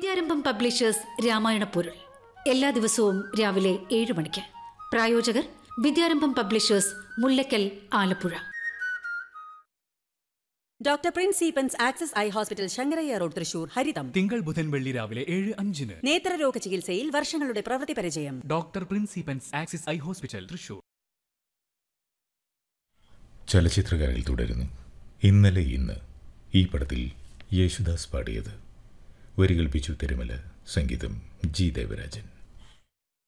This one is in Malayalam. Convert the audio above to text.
വിദ്യാരംഭം പബ്ലിഷേഴ്സ് രാമായണ പൊരുൾ എല്ലാ ദിവസവും രാവിലെ ഏഴ് മണിക്ക് പ്രായോജകർ Vidyarambham publishers Mullakkal Alappuzha doctor Prince സീപ്പൻസ് access eye hospital Shankarayya road Thrissur ഹരിതം തിങ്കൾ ബുധൻ വെള്ളി രാവിലെ ഏഴ് അഞ്ചിന് നേത്രരോഗ ചികിത്സയിൽ വർഷങ്ങളുടെ പ്രവൃത്തി പരിചയം ഡോക്ടർ പ്രിൻസിപ്പൻസ് ആക്സിസ് ഐ ഹോസ്പിറ്റൽ തൃശൂർ ചലച്ചിത്രകാരിൽ തുടരുന്നു ഇന്നലെ ഇന്ന് ഈ പടത്തിൽ യേശുദാസ് പാടിയത് വരികൾ ബിജു തിരുമല സംഗീതം ജി ദേവരാജൻ